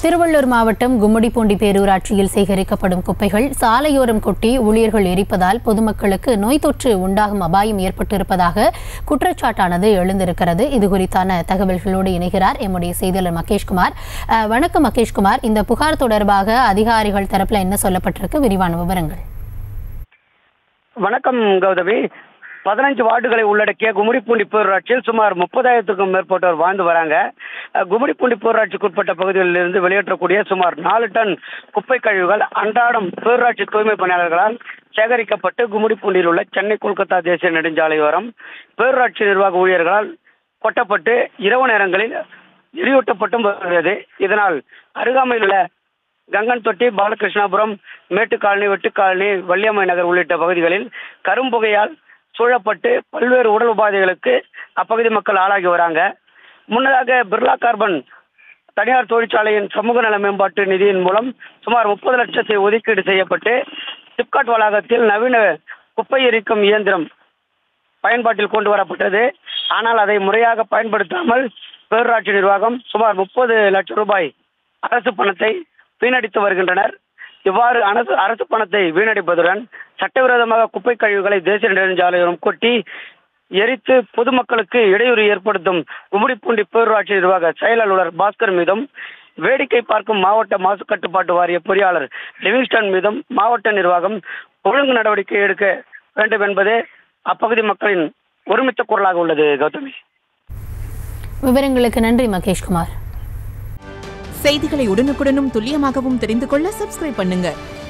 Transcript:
திருவள்ளூர் மாவட்டம் கும்மிடிப்பூண்டி பேரூராட்சியில் சேகரிக்கப்படும் குப்பைகள் சாலையோரம் கொட்டி ஊழியர்கள் எரிப்பதால் பொதுமக்களுக்கு நோய் தொற்று உண்டாகும் அபாயம் ஏற்பட்டிருப்பதாக குற்றச்சாட்டானது எழுந்திருக்கிறது இது குறித்தான தகவல்களோடு இணைகிறார் எம்முடைய செய்தியாளர் மகேஷ்குமார் அஹ், வணக்கம் மகேஷ்குமார் இந்த புகார் தொடர்பாக அதிகாரிகள் தரப்புல என்ன சொல்லப்பட்டிருக்கு விரிவான விவரங்கள் வணக்கம் கௌதமி பதினஞ்சு வார்டுகளை உள்ளடக்கிய கும்மிடிப்பூண்டி பேரூராட்சியில் சுமார் முப்பதாயிரத்துக்கும் மேற்பட்டோர் வாழ்ந்து வராங்க அஹ், கும்மிடிப்பூண்டி பேரூராட்சிக்குட்பட்ட பகுதிகளில் இருந்து வெளியேற்றக்கூடிய சுமார் நாலு டன் குப்பை கழிவுகள் அன்றாடம் பேரூராட்சி தூய்மை பணியாளர்களால் சேகரிக்கப்பட்டு கும்மிடிப்பூண்டியில் உள்ள சென்னை கொல்கத்தா தேசிய நெடுஞ்சாலையோரம் பேரூராட்சி நிர்வாக ஊழியர்களால் கொட்டப்பட்டு இரவு நேரங்களில் எரியூட்டப்பட்டும் வருகிறது இதனால் அருகாமையில் உள்ள கங்கன் தொட்டி பாலகிருஷ்ணாபுரம் மேட்டுக்காலனி வெட்டுக்காலனி வள்ளியம்மை நகர் உள்ளிட்ட பகுதிகளில் கரும்புகையால் சூழப்பட்டு பல்வேறு உடல் உபாதைகளுக்கு அப்பகுதி மக்கள் ஆளாகி வராங்க முன்னதாக பிர்லா கார்பன் தனியார் தொழிற்சாலையின் சமூக நல மேம்பாட்டு நிதியின் மூலம் சுமார் முப்பது லட்சத்தை ஒதுக்கீடு செய்யப்பட்டு சிப்காட் வளாகத்தில் நவீன குப்பை எரிக்கும் இயந்திரம் பயன்பாட்டில் கொண்டு வரப்பட்டது ஆனால் அதை முறையாக பயன்படுத்தாமல் பேரூராட்சி நிர்வாகம் சுமார் முப்பது லட்சம் ரூபாய் அரசு பணத்தை வீணடித்து வருகின்றனர் இவ்வாறு அரசு அரசு பணத்தை வீணடிப்பதுடன் சட்டவிரோதமாக குப்பை கழிவுகளை தேசிய நெடுஞ்சாலையோரம் கொட்டி எரித்து பொதுமக்களுக்கு இடையூறு ஏற்படுத்தும் கும்மிடிப்பூண்டி பேரூராட்சி நிர்வாக செயல் அலுவலர் பாஸ்கர் மீதும் வேடிக்கை பார்க்கும் மாவட்ட மாசு கட்டுப்பாட்டு வாரிய பொறியாளர் லிவிங்ஸ்டன் மீதும் மாவட்ட நிர்வாகம் ஒழுங்கு நடவடிக்கை எடுக்க வேண்டும் என்பதே அப்பகுதி மக்களின் ஒருமித்த குரலாக உள்ளது கௌதமி விவரங்களுக்கு நன்றி மகேஷ்குமார் செய்திகளை உடனுக்குடனும் துல்லியமாகவும் தெரிந்து கொள்ள சப்ஸ்கிரைப் பண்ணுங்க